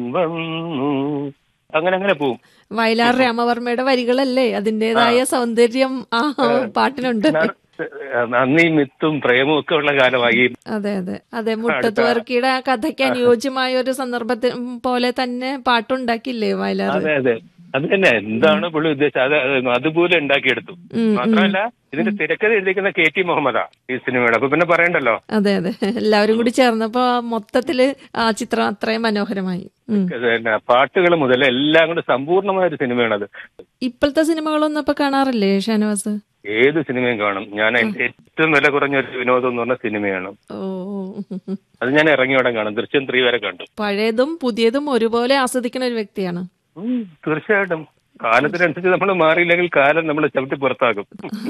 വന്നു അങ്ങനെ അങ്ങനെ പോവും വയലാർ രാമവർമ്മയുടെ വരികളല്ലേ അതിന്റേതായ സൗന്ദര്യം ആ പാട്ടിനുണ്ട് നന്ദിയും മിത്തും പ്രേമവും ഒക്കെ ഉള്ള കാലമായി അതെ അതെ അതെ മുട്ടത്ത് വർക്കിയുടെ ആ കഥയ്ക്ക് അനുയോജ്യമായ ഒരു സന്ദർഭത്തിൽ പോലെ തന്നെ പാട്ടുണ്ടാക്കില്ലേ വയലാർ അതെ അതെ അത് തന്നെ എന്താണ് പുള്ളി ഉദ്ദേശിച്ചത് അത് അത് അതുപോലെ ഉണ്ടാക്കിയെടുത്തു ഉം, മാത്രമല്ല ഇതിന്റെ തിരക്കഥ എഴുതിക്കുന്ന കെ ടി മുഹമ്മദാ ഈ സിനിമയുടെ അപ്പൊ പിന്നെ പറയണ്ടല്ലോ അതെ അതെ എല്ലാവരും കൂടി ചേർന്നപ്പോ മൊത്തത്തില് ആ ചിത്രം അത്രയും മനോഹരമായി ഉം. പിന്നെ പാട്ടുകൾ മുതൽ എല്ലാം കൂടെ സമ്പൂർണ്ണമായ ഒരു സിനിമയാണത് ഇപ്പോഴത്തെ സിനിമകളൊന്നും ഇപ്പൊ കാണാറില്ലേ ഷാനവാസ് ഏത് സിനിമയും കാണും ഞാൻ എന്റെ ഏറ്റവും വില കുറഞ്ഞ ഒരു വിനോദം എന്ന് പറഞ്ഞ സിനിമയാണ് ഓ അത് ഞാൻ ഇറങ്ങിയോടെ കാണും ദൃശ്യം ത്രീ വരെ കണ്ടു പഴയതും പുതിയതും ഒരുപോലെ ആസ്വദിക്കുന്ന ഒരു വ്യക്തിയാണ് ഉം, തീർച്ചയായിട്ടും കാലത്തിനനുസരിച്ച് നമ്മൾ മാറിയില്ലെങ്കിൽ കാലം നമ്മളെ ചവിട്ടി പുറത്താക്കും